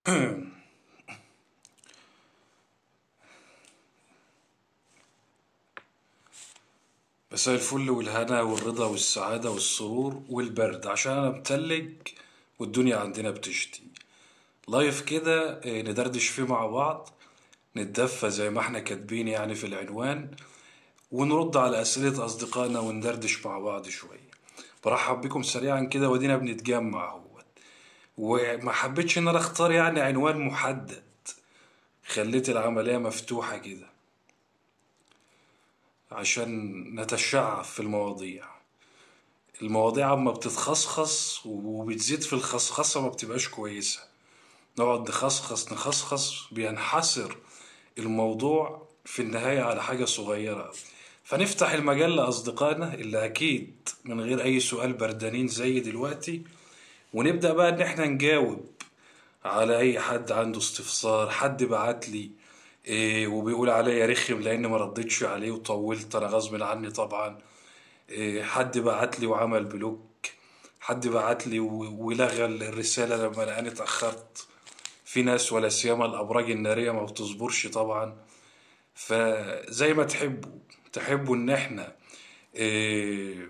مساء الفل والهنا والرضا والسعادة والسرور والبرد عشان أنا متلج والدنيا عندنا بتشتي لايف كده آه، ندردش فيه مع بعض نتدفى زي ما احنا كاتبين يعني في العنوان ونرد على أسئلة أصدقائنا وندردش مع بعض شوية برحب بكم سريعا كده ودينا بنتجمع اهوت وما حبيتش ان انا اختار يعني عنوان محدد خليت العملية مفتوحة كده عشان نتشعب في المواضيع المواضيع اما بتتخصخص وبتزيد في الخصخصة ما بتبقاش كويسة نقعد نخصخص نخصخص بينحسر الموضوع في النهاية على حاجة صغيرة فنفتح المجال لأصدقائنا اللي أكيد من غير أي سؤال بردانين زي دلوقتي ونبدأ بقى إن إحنا نجاوب على أي حد عنده استفسار حد بعت لي إيه وبيقول عليا رخم لأن ما ردتش عليه وطولت أنا غصب عني طبعا إيه حد بعت لي وعمل بلوك حد بعت لي و- ولغى الرسالة لما لقاني اتأخرت في ناس ولا سيما الأبراج النارية ما بتصبرش طبعا فزي ما تحبوا تحبوا إن إحنا إيه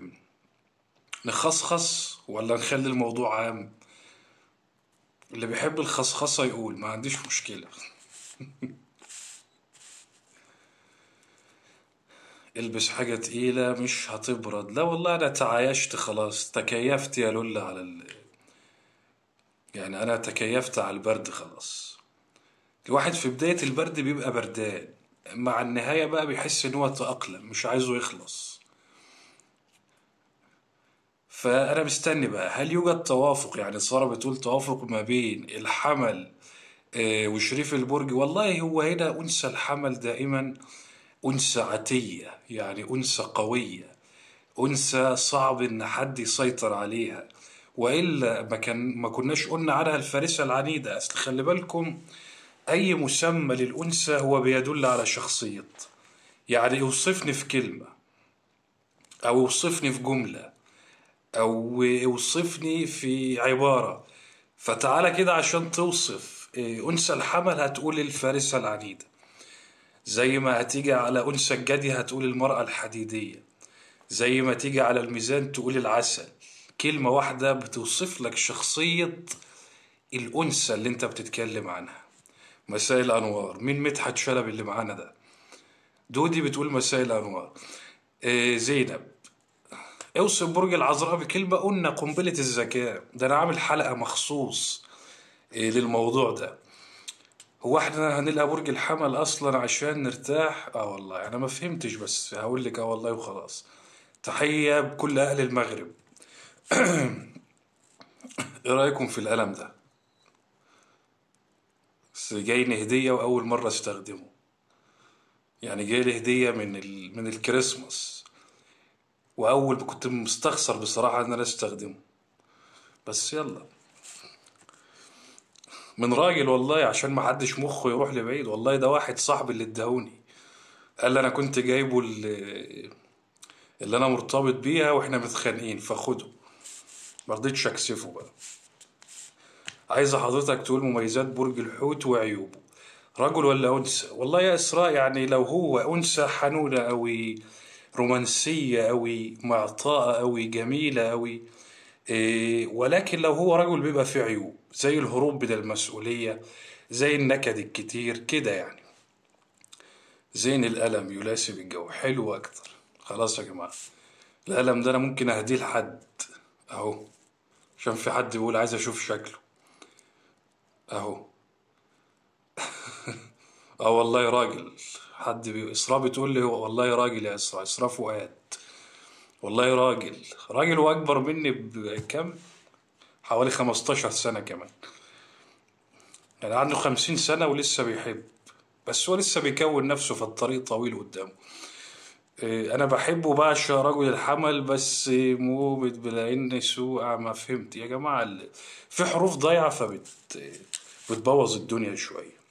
نخصخص ولا نخلي الموضوع عام اللي بيحب الخصخصة يقول ما عنديش مشكلة البس حاجة تقيلة مش هتبرد لا والله أنا تعايشت خلاص تكيفت يا لول على ال... يعني أنا تكيفت على البرد خلاص الواحد في بداية البرد بيبقى بردان مع النهاية بقى بيحس إن هو تأقلم مش عايزه يخلص فأنا مستني بقى هل يوجد توافق يعني سارة بتقول توافق ما بين الحمل آه، وشريف البرج والله هو هنا أنثى الحمل دائما أنثى عتية يعني أنثى قوية أنثى صعب إن حد يسيطر عليها وإلا ما كان ما كناش قلنا عنها الفارسة العنيدة أصل خلي بالكم أي مسمى للأنثى هو بيدل على شخصية يعني اوصفني في كلمة أو اوصفني في جملة أو اوصفني في عبارة فتعالى كده عشان توصف إيه، أنثى الحمل هتقول الفارسة العنيدة زي ما هتيجي على أنثى الجدي هتقول المرأة الحديدية زي ما تيجي على الميزان تقول العسل كلمة واحدة بتوصف لك شخصية الأنثى اللي أنت بتتكلم عنها مساء الأنوار مين مدحت شلبي اللي معانا ده دودي بتقول مساء الأنوار إيه زينب اوصف برج العذراء بكلمة قلنا قنبلة الذكاء ده أنا عامل حلقة مخصوص إيه للموضوع ده هو احنا هنلقى برج الحمل اصلا عشان نرتاح اه والله انا ما فهمتش بس هقول لك اه والله وخلاص تحية بكل اهل المغرب ايه رايكم في القلم ده بس جايني هدية واول مرة استخدمه يعني جاي هدية من ال... من الكريسماس واول كنت مستخسر بصراحة ان انا استخدمه بس يلا من راجل والله عشان ما حدش مخه يروح لبعيد والله ده واحد صاحبي اللي اداهوني قال لي انا كنت جايبه اللي, اللي انا مرتبط بيها واحنا متخانقين فخده ما رضيتش اكسفه بقى عايزه حضرتك تقول مميزات برج الحوت وعيوبه رجل ولا انثى والله يا اسراء يعني لو هو انثى حنونه قوي رومانسيه قوي معطاءه قوي جميله قوي إيه، ولكن لو هو رجل بيبقى فيه عيوب زي الهروب من المسؤولية زي النكد الكتير كده يعني زين الألم يناسب الجو حلو أكتر خلاص يا جماعة الألم ده أنا ممكن أهديه لحد أهو عشان في حد يقول عايز أشوف شكله أهو اه والله راجل حد بي... إسراء بتقول لي هو والله راجل يا إسراء إسراء فؤاد والله راجل راجل واكبر مني بكم حوالي 15 سنة كمان يعني عنده 50 سنة ولسه بيحب بس هو لسه بيكون نفسه في الطريق طويل قدامه إيه، انا بحب وبعشق رجل الحمل بس موبت بلا ان سوء ما فهمت يا جماعة ال- في حروف ضايعة فبت بتبوظ الدنيا شوية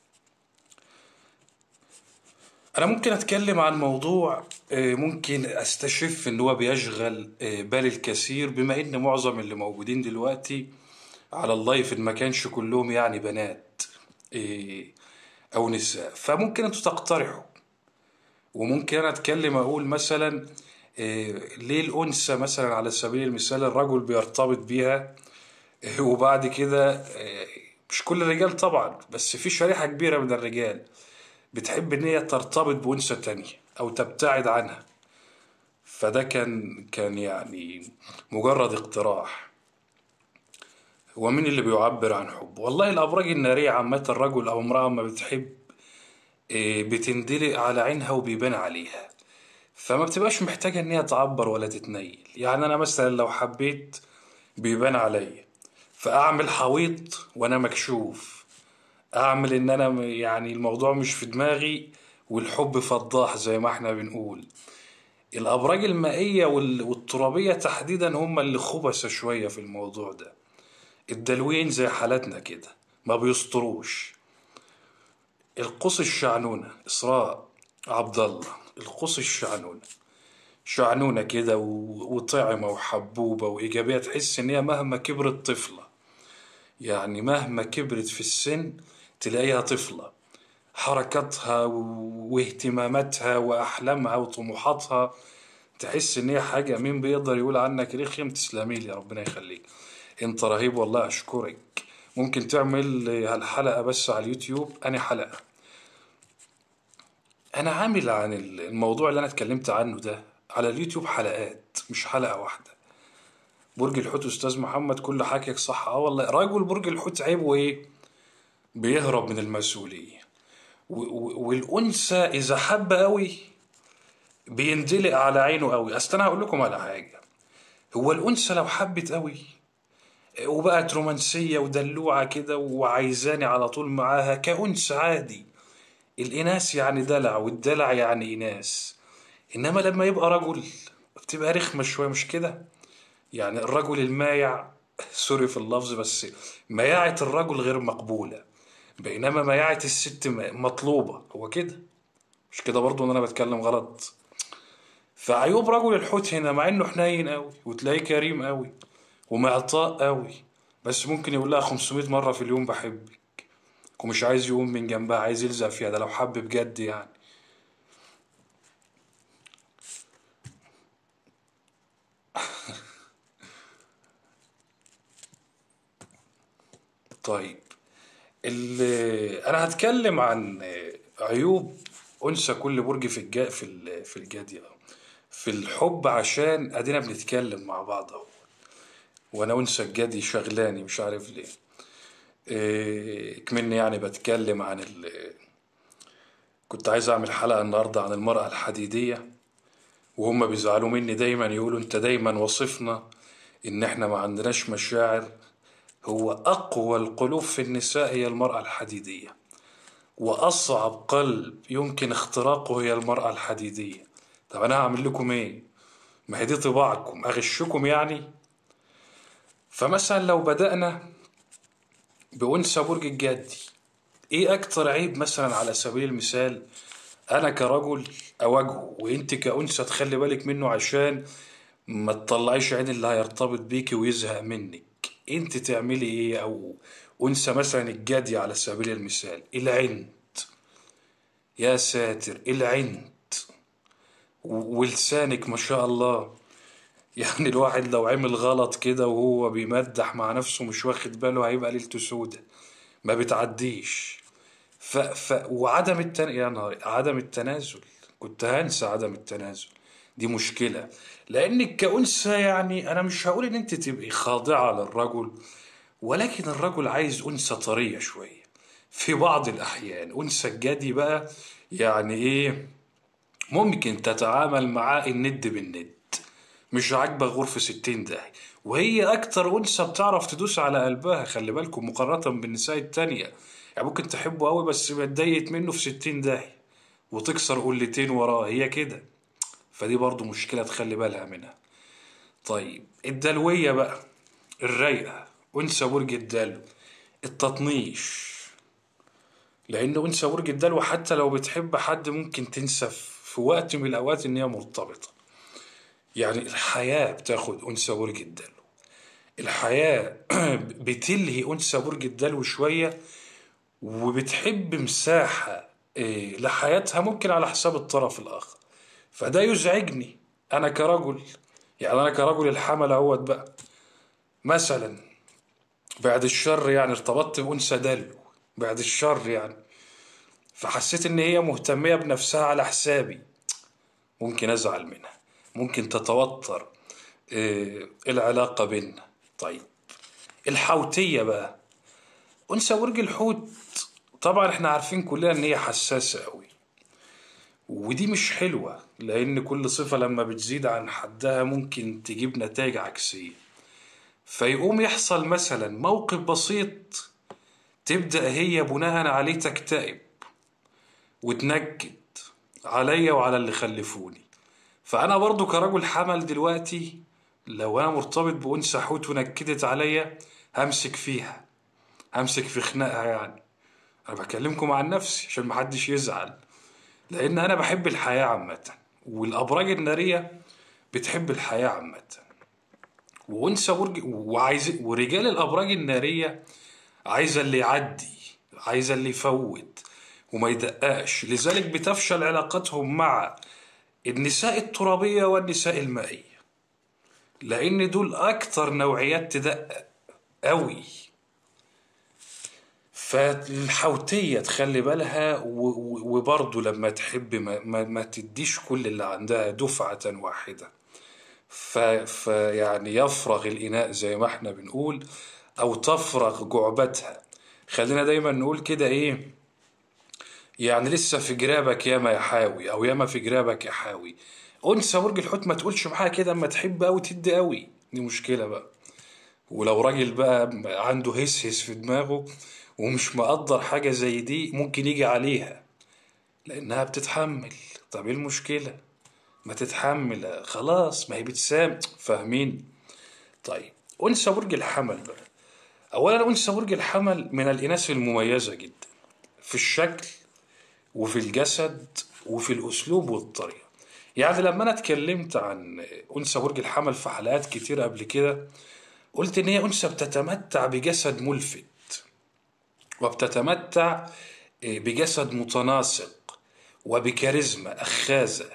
أنا ممكن أتكلم عن موضوع آه، ممكن أستشف إن هو بيشغل آه، بال الكثير بما إن معظم اللي موجودين دلوقتي على اللايف إن ما كانش كلهم يعني بنات إيه، أو نساء فممكن أنتوا تقترحوا وممكن أنا أتكلم أقول مثلا إيه، ليه الأنثى مثلا على سبيل المثال الرجل بيرتبط بيها إيه، وبعد كده إيه، مش كل الرجال طبعا بس في شريحة كبيرة من الرجال بتحب إن هي ترتبط بأنثى تانية أو تبتعد عنها فده كان كان يعني مجرد اقتراح هو مين اللي بيعبر عن حب والله الأبراج النارية عامة الرجل أو امرأة ما بتحب إيه، بتندلق على عينها وبيبان عليها فما بتبقاش محتاجة إن هي تعبر ولا تتنيل يعني أنا مثلا لو حبيت بيبان عليا فأعمل حويط وأنا مكشوف أعمل إن أنا م- يعني الموضوع مش في دماغي والحب فضاح زي ما احنا بنقول الأبراج المائية وال- والترابية تحديدا هم اللي خبثة شوية في الموضوع ده الدلوين زي حالتنا كده ما بيسطروش القوس الشعنونة إسراء عبد الله القوس الشعنونة شعنونة كده و- وطعمة وحبوبة وإيجابية تحس إن هي مهما كبرت طفلة يعني مهما كبرت في السن تلاقيها طفلة حركاتها و- واهتماماتها وأحلامها وطموحاتها تحس إن هي حاجة مين بيقدر يقول عنك رخم تسلمي لي ربنا يخليك انت رهيب والله اشكرك ممكن تعمل هالحلقة بس على اليوتيوب أنا حلقة أنا عامل عن الموضوع اللي أنا اتكلمت عنه ده على اليوتيوب حلقات مش حلقة واحدة برج الحوت أستاذ محمد كل حكيك صح اه والله راجل برج الحوت عيبه إيه بيهرب من المسؤولية و- و- والأنثى إذا حب قوي بيندلق على عينه قوي أصل أنا هقول لكم على حاجة هو الأنثى لو حبت قوي وبقت رومانسية ودلوعة كده وعايزاني على طول معاها كأنثى عادي الإناث يعني دلع والدلع يعني إناث إنما لما يبقى رجل بتبقى رخمة شوية مش كده يعني الرجل المايع سوري في اللفظ بس مياعة الرجل غير مقبولة بينما مياعة الست م- مطلوبة هو كده مش كده برضو ان انا بتكلم غلط فعيوب رجل الحوت هنا مع انه حنين قوي وتلاقيه كريم قوي ومعطاء قوي بس ممكن يقول لها 500 مرة في اليوم بحبك ومش عايز يقوم من جنبها عايز يلزق فيها ده لو حب بجد يعني طيب ال- انا هتكلم عن عيوب انثى كل برج في الجا في ال- في الجدي في الحب عشان ادينا بنتكلم مع بعض اهو وانا انثى الجدي شغلاني مش عارف ليه إيه، كمني يعني بتكلم عن ال... كنت عايز اعمل حلقة النهاردة عن المرأة الحديدية وهم بيزعلوا مني دايما يقولوا انت دايما وصفنا ان احنا ما عندناش مشاعر هو اقوى القلوب في النساء هي المرأة الحديدية واصعب قلب يمكن اختراقه هي المرأة الحديدية طب انا هعمل لكم ايه ما هي دي طباعكم اغشكم يعني فمثلا لو بدأنا بأنثى برج الجدي ايه اكتر عيب مثلا على سبيل المثال انا كرجل اواجهه وانت كأنثى تخلي بالك منه عشان ما تطلعيش عين اللي هيرتبط بيكي ويزهق منك انت تعملي ايه او انثى مثلا الجدي على سبيل المثال العند يا ساتر العند و- ولسانك ما شاء الله يعني الواحد لو عمل غلط كده وهو بيمدح مع نفسه مش واخد باله هيبقى ليلته سودة ما بتعديش ف... ف... وعدم التن... يا نهار عدم التنازل كنت هنسى عدم التنازل دي مشكلة لأنك كأنثى يعني أنا مش هقول إن أنت تبقي خاضعة للرجل ولكن الرجل عايز أنثى طرية شوية في بعض الأحيان أنثى الجدي بقى يعني إيه ممكن تتعامل معاه الند بالند مش عاجبك غرفة ستين داهية وهي أكتر أنثى بتعرف تدوس على قلبها خلي بالكم مقارنة بالنساء التانية يعني ممكن تحبه قوي بس اتضايقت منه في ستين داهية وتكسر قلتين وراه هي كده فدي برضو مشكلة تخلي بالها منها طيب الدلوية بقى الرايقة أنثى برج الدلو التطنيش لأن أنثى برج الدلو حتى لو بتحب حد ممكن تنسى في وقت من الأوقات إن هي مرتبطة يعني الحياة بتاخد أنثى برج الدلو الحياة بتلهي أنثى برج الدلو شوية وبتحب مساحة إيه، لحياتها ممكن على حساب الطرف الآخر فده يزعجني أنا كرجل يعني أنا كرجل الحمل أهوت بقى مثلا بعد الشر يعني ارتبطت بأنثى دلو بعد الشر يعني فحسيت إن هي مهتمية بنفسها على حسابي ممكن أزعل منها ممكن تتوتر إيه، العلاقة بينا طيب الحوتية بقى أنثى برج الحوت طبعا احنا عارفين كلنا ان هي حساسة قوي ودي مش حلوة لأن كل صفة لما بتزيد عن حدها ممكن تجيب نتائج عكسية فيقوم يحصل مثلا موقف بسيط تبدأ هي بناء عليه تكتئب وتنكد عليا وعلى اللي خلفوني فأنا برضو كرجل حمل دلوقتي لو أنا مرتبط بأنثى حوت ونكدت عليا همسك فيها همسك في خناقها يعني أنا بكلمكم عن نفسي عشان محدش يزعل لأن أنا بحب الحياة عامة والأبراج النارية بتحب الحياة عامة وأنثى برج وعايز ورجال الأبراج النارية عايزة اللي يعدي عايزة اللي يفوت وما يدققش لذلك بتفشل علاقتهم مع النساء الترابية والنساء المائية لأن دول أكتر نوعيات تدقق أوي فالحوتية تخلي بالها و- و- وبرضه لما تحب ما, ما, ما تديش كل اللي عندها دفعة واحدة ف, فيعني يفرغ الإناء زي ما احنا بنقول أو تفرغ جعبتها خلينا دايما نقول كده إيه يعني لسه في جرابك ياما يا حاوي أو ياما في جرابك يا حاوي أنثى برج الحوت ما تقولش معاها كده أما تحب أوي تدي أوي دي مشكلة بقى ولو راجل بقى عنده هس هس في دماغه ومش مقدر حاجة زي دي ممكن يجي عليها لأنها بتتحمل طب ايه المشكلة ما تتحمل خلاص ما هي بتسام فاهمين طيب أنثى برج الحمل بقى أولا أنثى برج الحمل من الإناث المميزة جدا في الشكل وفي الجسد وفي الأسلوب والطريقة يعني لما أنا اتكلمت عن أنثى برج الحمل في حلقات كتير قبل كده قلت إن هي أنثى بتتمتع بجسد ملفت وبتتمتع بجسد متناسق وبكاريزما أخاذة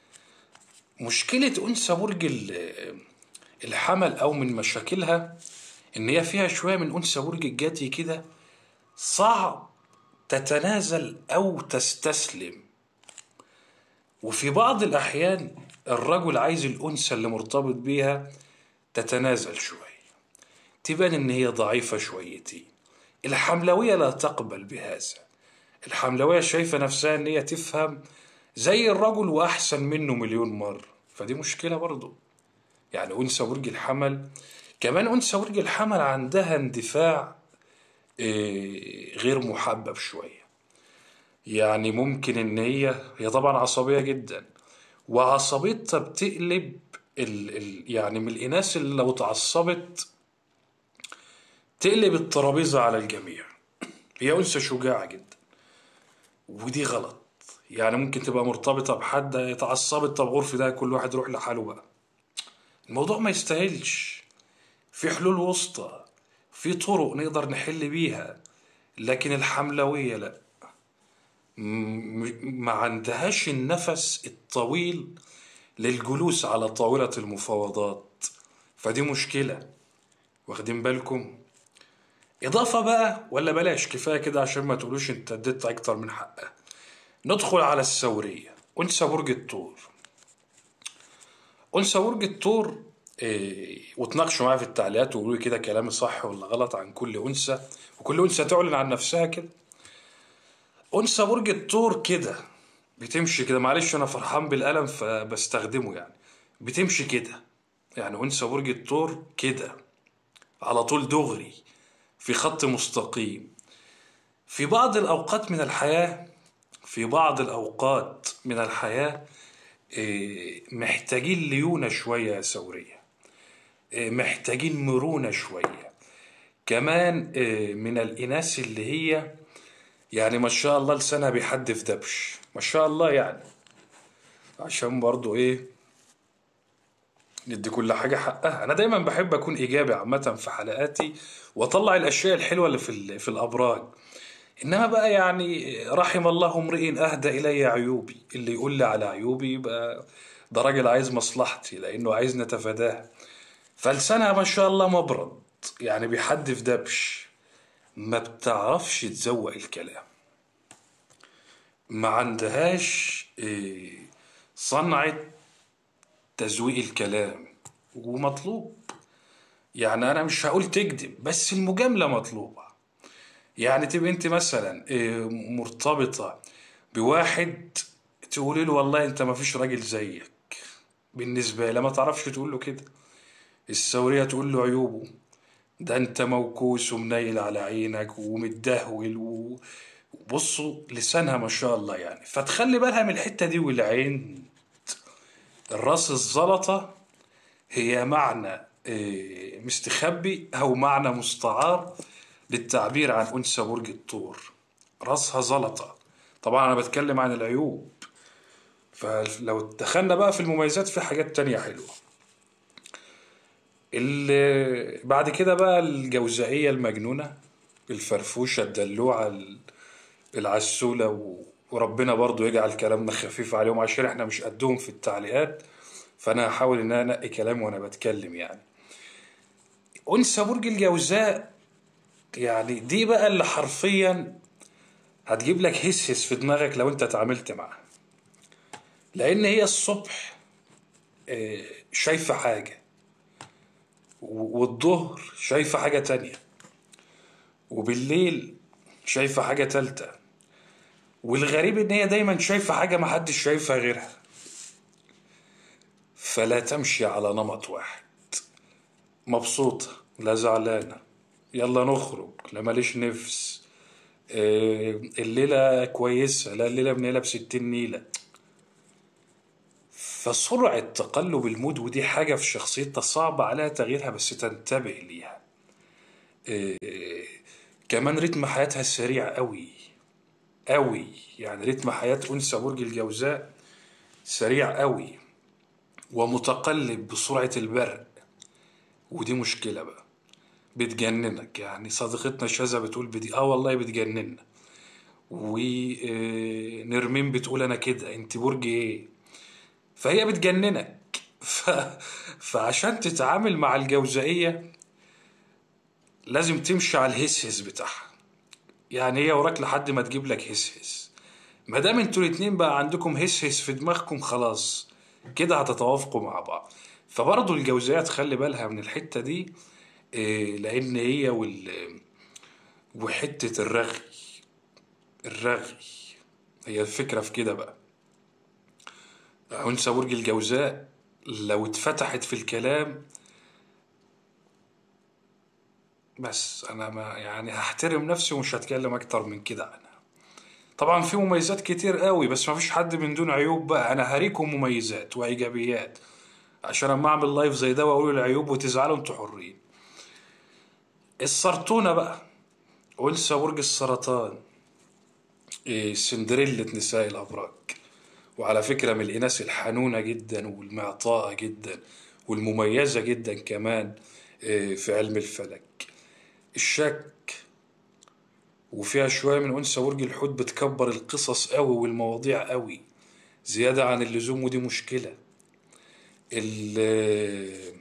مشكلة أنثى برج ال- الحمل أو من مشاكلها إن هي فيها شوية من أنثى برج الجدي كده صعب تتنازل أو تستسلم وفي بعض الأحيان الرجل عايز الأنثى اللي مرتبط بيها تتنازل شوية تبان إن هي ضعيفة شويتين الحملوية لا تقبل بهذا الحملوية شايفة نفسها إن هي تفهم زي الرجل وأحسن منه مليون مرة فدي مشكلة برضه يعني أنثى برج الحمل كمان أنثى برج الحمل عندها اندفاع إيه، غير محبب شوية يعني ممكن إن هي هي طبعا عصبية جدا وعصبيتها بتقلب ال ال يعني من الإناث اللي لو اتعصبت تقلب الترابيزة على الجميع هي أنثى شجاعة جدا ودي غلط يعني ممكن تبقى مرتبطة بحد اتعصبت طب غرفة ده كل واحد يروح لحاله بقى الموضوع ما يستاهلش في حلول وسطى في طرق نقدر نحل بيها لكن الحملوية لا م- ما عندهاش النفس الطويل للجلوس على طاولة المفاوضات فدي مشكلة واخدين بالكم إضافة بقى ولا بلاش كفاية كده عشان ما تقولوش أنت اديت أكتر من حقها ندخل على الثورية أنثى برج الثور أنثى برج الثور إيه وتناقشوا معايا في التعليقات وقولوا لي كده كلامي صح ولا غلط عن كل أنثى وكل أنثى تعلن عن نفسها كده أنثى برج الثور كده بتمشي كده معلش أنا فرحان بالقلم فبستخدمه يعني بتمشي كده يعني أنثى برج الثور كده على طول دغري في خط مستقيم في بعض الأوقات من الحياة في بعض الأوقات من الحياة إيه، محتاجين ليونة شوية يا ثورية إيه، محتاجين مرونة شوية كمان إيه، من الإناث اللي هي يعني ما شاء الله لسانها بيحدف دبش ما شاء الله يعني عشان برضو إيه ندي كل حاجة حقها أنا دايما بحب أكون إيجابي عامة في حلقاتي وأطلع الأشياء الحلوة اللي في, ال- في الأبراج انما بقى يعني رحم الله امرئ اهدى الي عيوبي اللي يقول لي على عيوبي يبقى ده راجل عايز مصلحتي لانه عايز نتفاداها فلسانها ما شاء الله مبرد يعني بيحدف دبش ما بتعرفش تزوق الكلام ما عندهاش إيه، صنعة تزويق الكلام ومطلوب يعني انا مش هقول تكذب بس المجاملة مطلوبة يعني تبقى انت مثلا إيه، مرتبطة بواحد تقولي له والله انت ما فيش راجل زيك بالنسبة لها ما تعرفش تقول له كده الثورية تقول له عيوبه ده انت موكوس ومنيل على عينك ومتدهول و... بصوا لسانها ما شاء الله يعني فتخلي بالها من الحتة دي والعين الراس الزلطة هي معنى إيه، مستخبي أو معنى مستعار للتعبير عن أنثى برج الثور راسها زلطة طبعا أنا بتكلم عن العيوب فلو دخلنا بقى في المميزات في حاجات تانية حلوة اللي بعد كده بقى الجوزائية المجنونة الفرفوشة الدلوعة ال- العسولة و- وربنا برضو يجعل كلامنا خفيف عليهم عشان احنا مش قدهم في التعليقات فانا هحاول ان انا انقي كلام وانا بتكلم يعني انثى برج الجوزاء يعني دي بقى اللي حرفيا هتجيب لك هس هس في دماغك لو انت اتعاملت معاها لان هي الصبح آه، شايفة حاجة و- والظهر شايفة حاجة تانية وبالليل شايفة حاجة تالتة والغريب ان هي دايما شايفة حاجة محدش شايفها غيرها فلا تمشي على نمط واحد مبسوطة لا زعلانة يلا نخرج لا ماليش نفس آه، الليلة كويسة لا الليلة بنيلة بستين نيلة فسرعة تقلب المود ودي حاجة في شخصيتها صعب عليها تغييرها بس تنتبه ليها آه، كمان رتم حياتها سريع قوي قوي يعني رتم حياة أنثى برج الجوزاء سريع قوي ومتقلب بسرعة البرق ودي مشكلة بقى بتجننك يعني صديقتنا شاذة بتقول بدي اه والله بتجننا ونرمين بتقول انا كده انت برج ايه فهي بتجننك ف... فعشان تتعامل مع الجوزائية لازم تمشي على الهسهس بتاعها يعني هي وراك لحد ما تجيب لك هسهس ما دام انتوا الاتنين بقى عندكم هسهس في دماغكم خلاص كده هتتوافقوا مع بعض فبرضه الجوزية تخلي بالها من الحتة دي إيه، لأن هي وال وحتة الرغي الرغي هي الفكرة في كده بقى أنثى برج الجوزاء لو اتفتحت في الكلام بس أنا ما يعني هحترم نفسي ومش هتكلم أكتر من كده عنها طبعا في مميزات كتير قوي بس ما فيش حد من دون عيوب بقى أنا هريكم مميزات وإيجابيات عشان أما أعمل لايف زي ده وأقول العيوب وتزعلوا أنتوا حرين السرطونة بقى أنثى برج السرطان إيه، سندريلا نساء الأبراج وعلى فكرة من الإناث الحنونة جدا والمعطاءة جدا والمميزة جدا كمان إيه، في علم الفلك الشك وفيها شوية من أنثى برج الحوت بتكبر القصص قوي والمواضيع قوي زيادة عن اللزوم ودي مشكلة ال-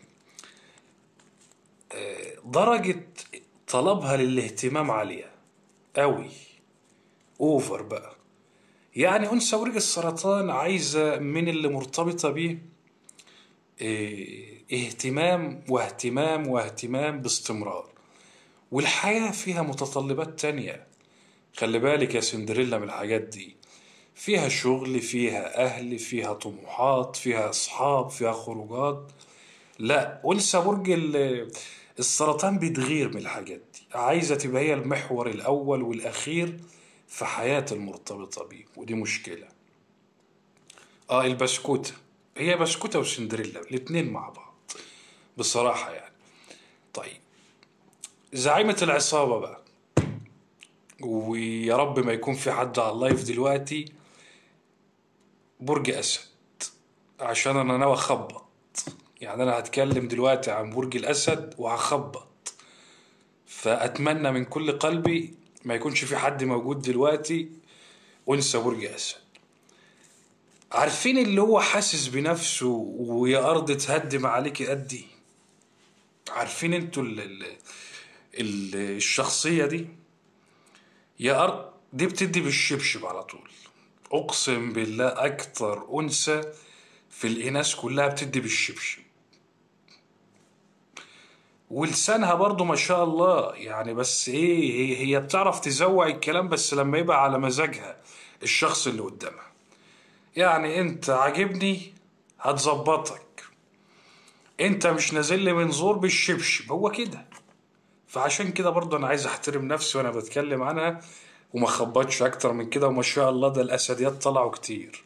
درجة طلبها للاهتمام عالية قوي اوفر بقى يعني أنثى برج السرطان عايزة من اللي مرتبطة بيه إيه، اهتمام واهتمام واهتمام باستمرار والحياة فيها متطلبات تانية خلي بالك يا سندريلا من الحاجات دي فيها شغل فيها أهل فيها طموحات فيها أصحاب فيها خروجات لا أنثى برج ال- السرطان بتغير من الحاجات دي عايزة تبقى هي المحور الأول والأخير في حياة المرتبطة بيه ودي مشكلة اه البسكوتة هي بسكوتة وسندريلا الاتنين مع بعض بصراحة يعني طيب زعيمة العصابة بقى ويا رب ما يكون في حد على اللايف دلوقتي برج أسد عشان أنا ناوي أخبط يعني أنا هتكلم دلوقتي عن برج الأسد وهخبط فأتمنى من كل قلبي ما يكونش في حد موجود دلوقتي أنثى برج أسد عارفين اللي هو حاسس بنفسه ويا أرض تهدم عليك قدي عارفين انتوا ال ال ال الشخصية دي يا أرض دي بتدي بالشبشب على طول أقسم بالله أكتر أنثى في الإناث كلها بتدي بالشبشب ولسانها برضو ما شاء الله يعني بس ايه هي, هي بتعرف تزوع الكلام بس لما يبقى على مزاجها الشخص اللي قدامها يعني انت عاجبني هتظبطك انت مش نازل لي من زور بالشبشب هو كده فعشان كده برضو انا عايز احترم نفسي وانا بتكلم عنها وما خبطش اكتر من كده وما شاء الله ده الاسديات طلعوا كتير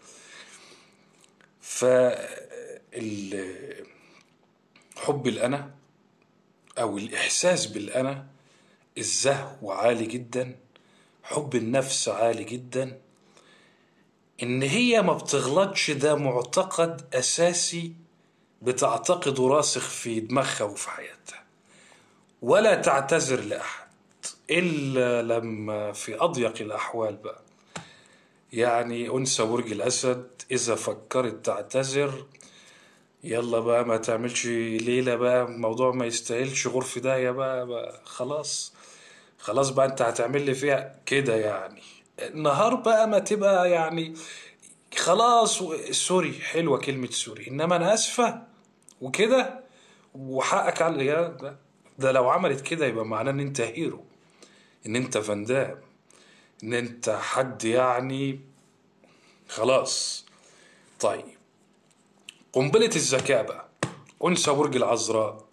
ف ال- حب الانا او الاحساس بالانا الزهو عالي جدا حب النفس عالي جدا ان هي ما بتغلطش ده معتقد اساسي بتعتقده راسخ في دماغها وفي حياتها ولا تعتذر لاحد الا لما في اضيق الاحوال بقى يعني انثى برج الاسد اذا فكرت تعتذر يلا بقى ما تعملش ليلة بقى الموضوع ما يستاهلش غرف داهية بقى, بقى خلاص خلاص بقى انت هتعمل لي فيها كده يعني النهار بقى ما تبقى يعني خلاص و- سوري حلوة كلمة سوري انما انا اسفة وكده وحقك على يا ده, ده لو عملت كده يبقى معناه ان انت هيرو ان انت فندام ان انت حد يعني خلاص طيب قنبلة الذكاء بقى أنثى برج العذراء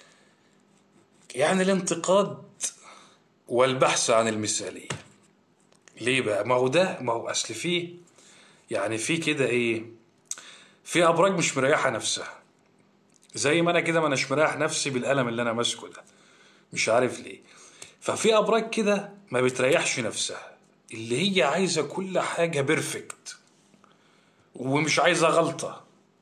يعني الانتقاد والبحث عن المثالية ليه بقى ما هو ده ما هو أصل فيه يعني في كده إيه في أبراج مش مريحة نفسها زي ما أنا كده ما أناش مريح نفسي بالقلم اللي أنا ماسكه ده مش عارف ليه ففي أبراج كده ما بتريحش نفسها اللي هي عايزة كل حاجة بيرفكت ومش عايزة غلطة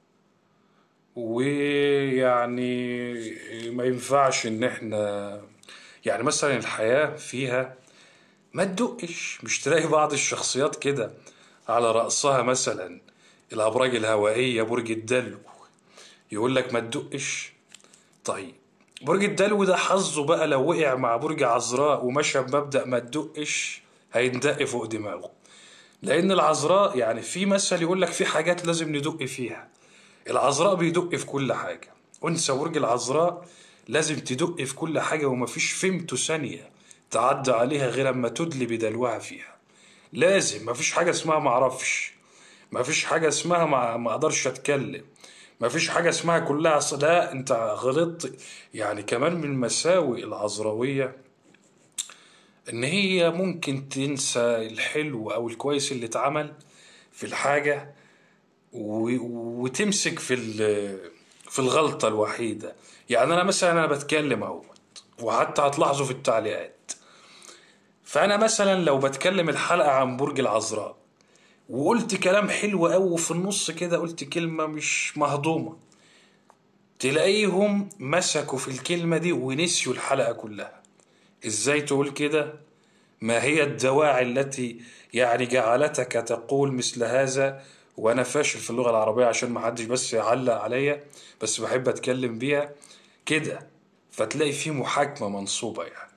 ويعني ما ينفعش ان احنا يعني مثلا الحياة فيها ما تدقش مش تلاقي بعض الشخصيات كده على رأسها مثلا الأبراج الهوائية برج الدلو يقول لك ما تدقش طيب برج الدلو ده حظه بقى لو وقع مع برج عذراء ومشى بمبدأ ما تدقش هيندق فوق دماغه لأن العذراء يعني في مثل يقول لك في حاجات لازم ندق فيها العذراء بيدق في كل حاجة أنثى برج العذراء لازم تدق في كل حاجة ومفيش فيمتو ثانية تعدى عليها غير أما تدلي بدلوها فيها لازم مفيش حاجة اسمها معرفش مفيش حاجة اسمها ما, ما أقدرش أتكلم مفيش حاجة اسمها كلها ص- لا أنت غلطت يعني كمان من مساوئ العذراوية إن هي ممكن تنسى الحلو أو الكويس اللي اتعمل في الحاجة و- وتمسك في ال- في الغلطة الوحيدة يعني أنا مثلا أنا بتكلم أهوت وحتى هتلاحظوا في التعليقات فأنا مثلا لو بتكلم الحلقة عن برج العذراء وقلت كلام حلو أوي وفي النص كده قلت كلمة مش مهضومة تلاقيهم مسكوا في الكلمة دي ونسيوا الحلقة كلها ازاي تقول كده ما هي الدواعي التي يعني جعلتك تقول مثل هذا وانا فاشل في اللغة العربية عشان ما حدش بس يعلق عليا بس بحب اتكلم بيها كده فتلاقي في محاكمة منصوبة يعني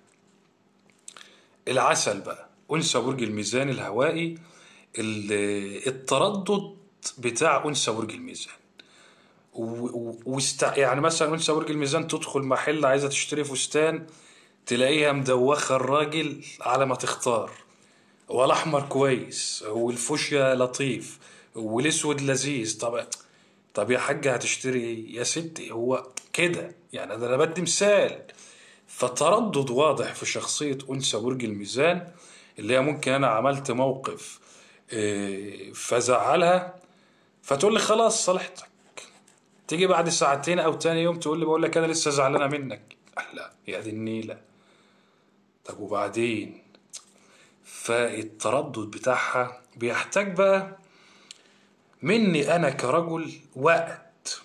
العسل بقى أنثى برج الميزان الهوائي ال- التردد بتاع أنثى برج الميزان و- و- واست... يعني مثلا أنثى برج الميزان تدخل محل عايزة تشتري فستان تلاقيها مدوخة الراجل على ما تختار والأحمر كويس والفوشيا لطيف والأسود لذيذ طب طب يا حاجة هتشتري ايه؟ يا ستي هو كده يعني أنا بدي مثال فتردد واضح في شخصية أنثى برج الميزان اللي هي ممكن أنا عملت موقف إيه، فزعلها فتقول لي خلاص صالحتك تيجي بعد ساعتين أو تاني يوم تقول لي بقول لك أنا لسه زعلانة منك لا يا دي النيلة طب وبعدين فالتردد بتاعها بيحتاج بقى مني أنا كرجل وقت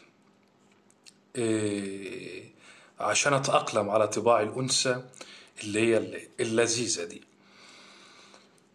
إيه، عشان أتأقلم على طباع الأنثى اللي هي اللذيذة دي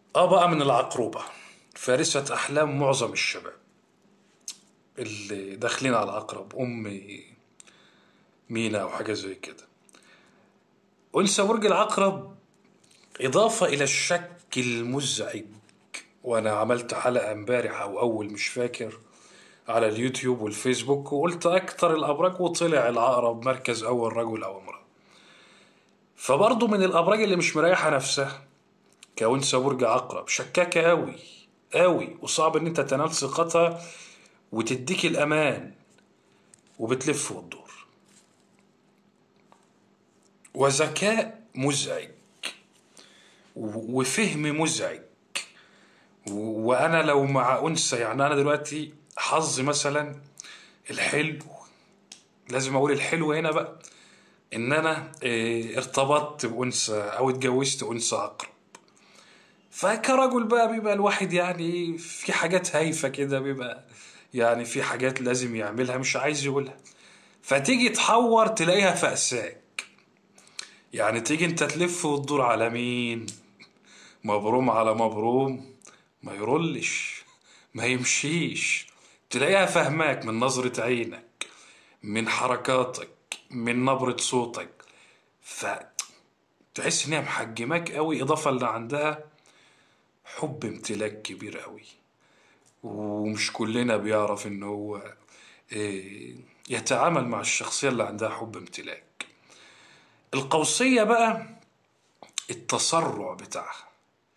اه بقى من العقربة فارسة أحلام معظم الشباب اللي داخلين على العقرب أم مينا أو حاجة زي كده أنثى برج العقرب إضافة إلى الشك المزعج وأنا عملت حلقة امبارح أو أول مش فاكر على اليوتيوب والفيسبوك وقلت أكتر الأبراج وطلع العقرب مركز أول رجل أو امرأة فبرضه من الأبراج اللي مش مريحة نفسها كأنثى برج عقرب شكاكة أوي أوي وصعب إن أنت تنال ثقتها وتديك الأمان وبتلف وتدور وذكاء مزعج و- وفهم مزعج و- وانا لو مع انثى يعني انا دلوقتي حظي مثلا الحلو لازم اقول الحلو هنا بقى ان انا إيه، ارتبطت بانثى او اتجوزت انثى عقرب فكرجل بقى بيبقى الواحد يعني في حاجات هايفه كده بيبقى يعني في حاجات لازم يعملها مش عايز يقولها فتيجي تحور تلاقيها فأساك يعني تيجي انت تلف وتدور على مين مبروم على مبروم ما يرلش ما يمشيش تلاقيها فهماك من نظرة عينك من حركاتك من نبرة صوتك ف تحس ان هي محجماك قوي اضافة اللي عندها حب امتلاك كبير قوي ومش كلنا بيعرف ان هو إيه، يتعامل مع الشخصية اللي عندها حب امتلاك القوسية بقى التسرع بتاعها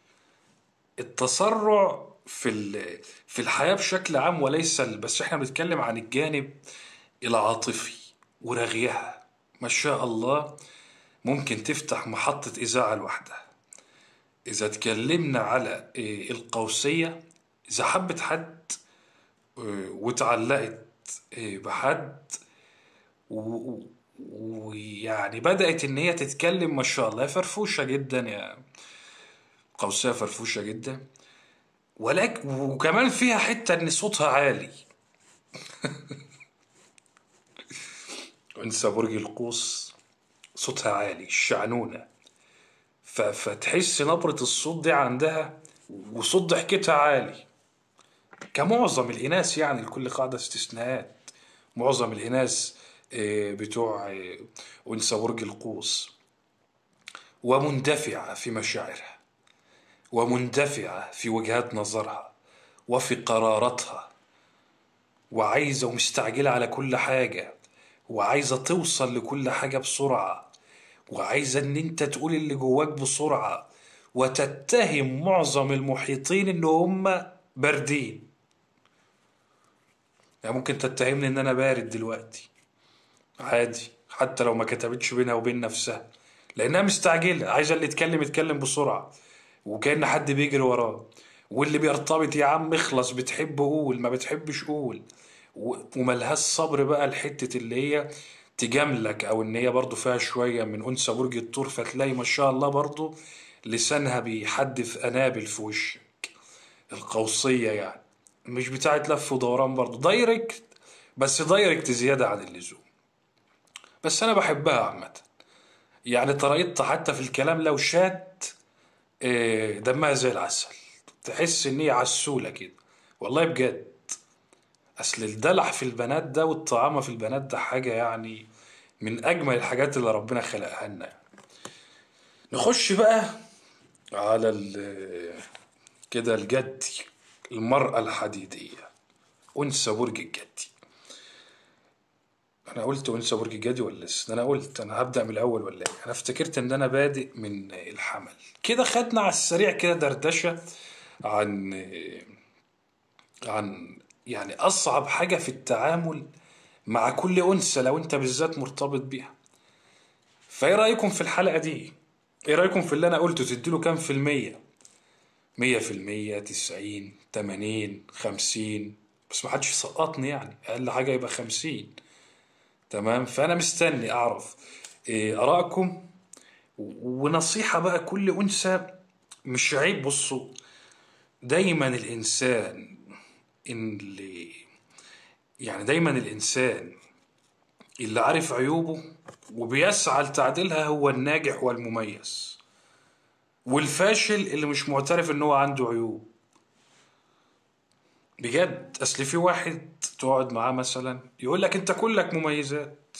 التسرع في ال- في الحياة بشكل عام وليس ال- بس احنا بنتكلم عن الجانب العاطفي ورغيها ما شاء الله ممكن تفتح محطة إذاعة لوحدها إذا اتكلمنا على إيه، القوسية إذا حبت حد إيه، واتعلقت إيه، بحد و- و- ويعني بدأت إن هي تتكلم ما شاء الله فرفوشة جدا يا قوسية فرفوشة جدا ولكن وكمان فيها حتة إن صوتها عالي انثى برج القوس صوتها عالي الشعنونة ف- فتحس نبرة الصوت دي عندها وصوت ضحكتها عالي كمعظم الإناث يعني لكل قاعدة استثناءات معظم الإناث آه، بتوع آه، أنثى برج القوس ومندفعة في مشاعرها ومندفعة في وجهات نظرها وفي قراراتها وعايزة ومستعجلة على كل حاجة وعايزة توصل لكل حاجة بسرعة وعايزة ان انت تقول اللي جواك بسرعة وتتهم معظم المحيطين ان هم باردين يعني ممكن تتهمني ان انا بارد دلوقتي عادي حتى لو ما كتبتش بينها وبين نفسها لانها مستعجلة عايزة اللي يتكلم يتكلم بسرعة وكأن حد بيجري وراه واللي بيرتبط يا عم اخلص بتحب قول ما بتحبش قول و- وملهاش صبر بقى الحتة اللي هي تجاملك او ان هي برضو فيها شوية من انثى برج الثور فتلاقي ما شاء الله برضو لسانها بيحدف انابل في وشك القوسية يعني مش بتاعت لف ودوران برضو دايركت بس دايركت زيادة عن اللزوم بس انا بحبها عامة يعني طريقتها حتى في الكلام لو شات آه، دمها زي العسل تحس ان هي عسولة كده والله بجد اصل الدلع في البنات ده والطعامة في البنات ده حاجة يعني من اجمل الحاجات اللي ربنا خلقها لنا يعني. نخش بقى على ال- كده الجدي المرأة الحديدية أنثى برج الجدي أنا قلت أنثى برج الجدي ولا لسه؟ أنا قلت أنا هبدأ من الأول ولا إيه؟ أنا افتكرت إن أنا بادئ من الحمل كده خدنا على السريع كده دردشة عن عن يعني أصعب حاجة في التعامل مع كل أنثى لو أنت بالذات مرتبط بيها فإيه رأيكم في الحلقة دي؟ إيه رأيكم في اللي أنا قلته تديله كام في المية؟ مية في المية تسعين تمانين خمسين بس محدش يسقطني يعني أقل حاجة يبقى خمسين تمام فأنا مستني أعرف إيه آرائكم و- ونصيحة بقى كل أنثى مش عيب بصوا دايما الإنسان اللي يعني دايما الإنسان اللي عارف عيوبه وبيسعى لتعديلها هو الناجح والمميز والفاشل اللي مش معترف ان هو عنده عيوب بجد اصل في واحد تقعد معاه مثلا يقول لك انت كلك مميزات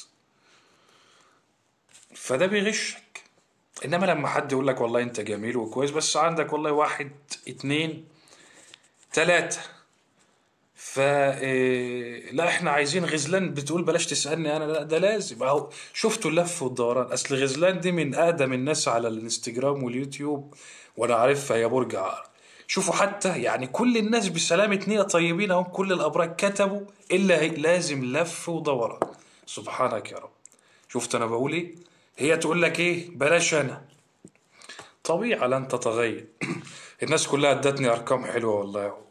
فده بيغشك انما لما حد يقول لك والله انت جميل وكويس بس عندك والله واحد اتنين تلاتة ف إيه، لا احنا عايزين غزلان بتقول بلاش تسألني انا لا ده لازم اهو شفتوا اللف والدوران اصل غزلان دي من اقدم الناس على الانستجرام واليوتيوب وانا عارفها يا برج عقرب شوفوا حتى يعني كل الناس بسلامة نية طيبين اهم كل الابراج كتبوا الا هي لازم لف ودوران سبحانك يا رب شفت انا بقول ايه هي تقول لك ايه بلاش انا طبيعة لن تتغير الناس كلها ادتني ارقام حلوة والله يا عود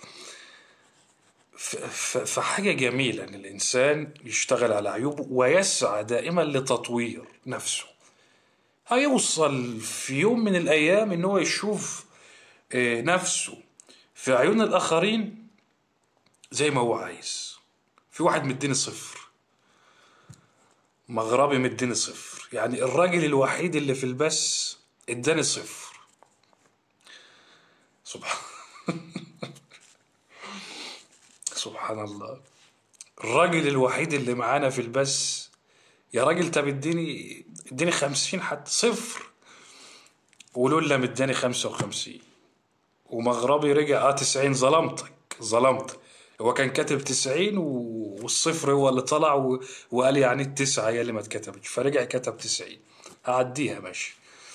ف- ف- فحاجة جميلة ان الانسان يشتغل على عيوبه ويسعى دائما لتطوير نفسه هيوصل في يوم من الايام ان هو يشوف آه، نفسه في عيون الاخرين زي ما هو عايز في واحد مديني صفر مغربي مديني صفر يعني الراجل الوحيد اللي في البث اداني صفر سبحان سبحان الله الراجل الوحيد اللي معانا في البث يا راجل طب اديني اديني خمسين حتى صفر ولولا مداني خمسة وخمسين ومغربي رجع اه تسعين ظلمتك ظلمت هو كان كاتب تسعين و- والصفر هو اللي طلع و... وقال يعني التسعة هي اللي ما اتكتبتش فرجع كتب تسعين هعديها ماشي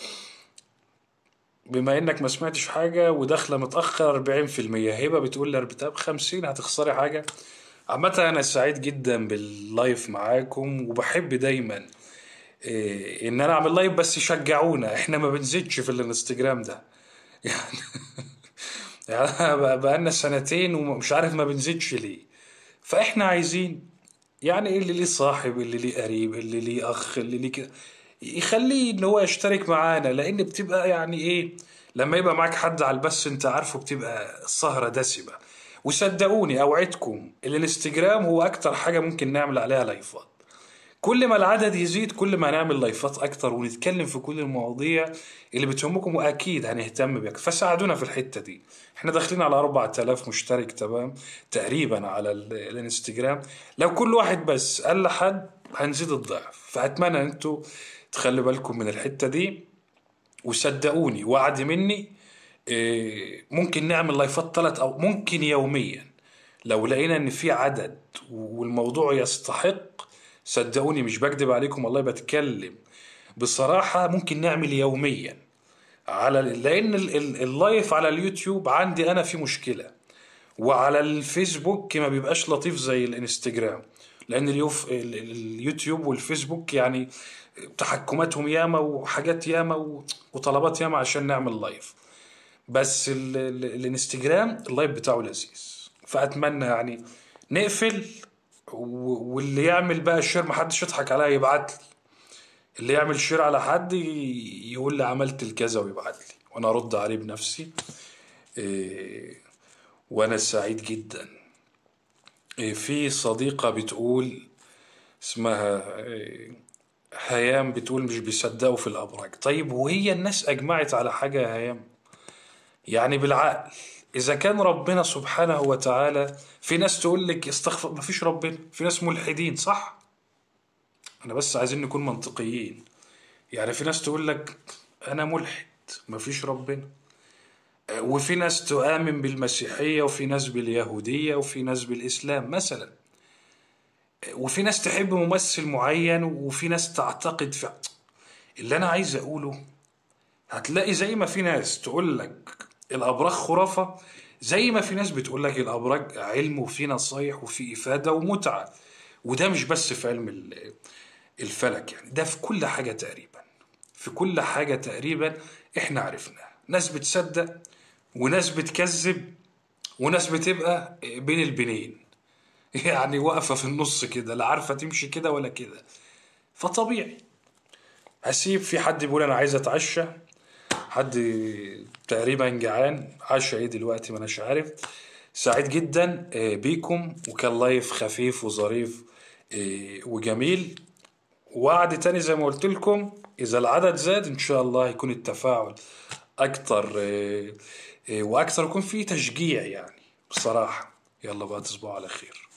بما انك ما سمعتش حاجة وداخلة متأخر 40% هبة بتقول لي طب 50 هتخسري حاجة عامة أنا سعيد جدا باللايف معاكم وبحب دايما إيه إن أنا أعمل لايف بس شجعونا إحنا ما بنزيدش في الانستجرام ده يعني يعني بقى- بقالنا سنتين ومش عارف ما بنزيدش ليه فإحنا عايزين يعني اللي ليه صاحب اللي ليه قريب اللي ليه اخ اللي ليه كده يخليه ان هو يشترك معانا لان بتبقى يعني ايه لما يبقى معاك حد على البث انت عارفه بتبقى السهرة دسمة وصدقوني اوعدكم الانستجرام هو اكتر حاجة ممكن نعمل عليها لايفات كل ما العدد يزيد كل ما هنعمل لايفات اكتر ونتكلم في كل المواضيع اللي بتهمكم واكيد هنهتم بيها فساعدونا في الحتة دي احنا داخلين على 4000 مشترك تمام تقريبا على ال- الانستجرام لو كل واحد بس قال لحد هنزيد الضعف فاتمنى ان انتوا تخلوا بالكم من الحتة دي وصدقوني وعد مني إيه، ممكن نعمل لايفات ثلاث او ممكن يوميا لو لقينا ان في عدد والموضوع يستحق صدقوني مش بكذب عليكم والله بتكلم بصراحة ممكن نعمل يوميا على لان ال- ال- اللايف على اليوتيوب عندي انا في مشكلة وعلى الفيسبوك ما بيبقاش لطيف زي الانستجرام لان اليوف ال- ال- اليوتيوب والفيسبوك يعني تحكماتهم ياما وحاجات ياما و- وطلبات ياما عشان نعمل لايف بس ال ال الانستجرام اللايف بتاعه لذيذ فاتمنى يعني نقفل و- واللي يعمل بقى شير محدش يضحك عليا يبعت لي اللي يعمل شير على حد ي- يقول لي عملت الكذا ويبعت لي وانا ارد عليه بنفسي إيه، وانا سعيد جدا إيه، في صديقة بتقول اسمها إيه، هيام بتقول مش بيصدقوا في الابراج طيب وهي الناس اجمعت على حاجة يا هيام يعني بالعقل إذا كان ربنا سبحانه وتعالى في ناس تقول لك استغفر ما فيش ربنا في ناس ملحدين صح أنا بس عايزين نكون منطقيين يعني في ناس تقول لك أنا ملحد ما فيش ربنا آه، وفي ناس تؤمن بالمسيحية وفي ناس باليهودية وفي ناس بالإسلام مثلا آه، وفي ناس تحب ممثل معين وفي ناس تعتقد في اللي أنا عايز أقوله هتلاقي زي ما في ناس تقول لك الابراج خرافه زي ما في ناس بتقول لك الابراج علم وفي نصايح وفي افاده ومتعه وده مش بس في علم ال- الفلك يعني ده في كل حاجه تقريبا في كل حاجه تقريبا احنا عرفناها ناس بتصدق وناس بتكذب وناس بتبقى بين البنين يعني واقفه في النص كده لا عارفه تمشي كده ولا كده فطبيعي هسيب في حد بيقول انا عايز اتعشى حد تقريبا جعان عشا ايه دلوقتي ما اناش عارف سعيد جدا آه، بيكم وكان لايف خفيف وظريف آه، وجميل وعد تاني زي ما قلت لكم اذا العدد زاد ان شاء الله هيكون التفاعل اكتر آه، آه، واكتر يكون في تشجيع يعني بصراحة يلا بقى تصبحوا على خير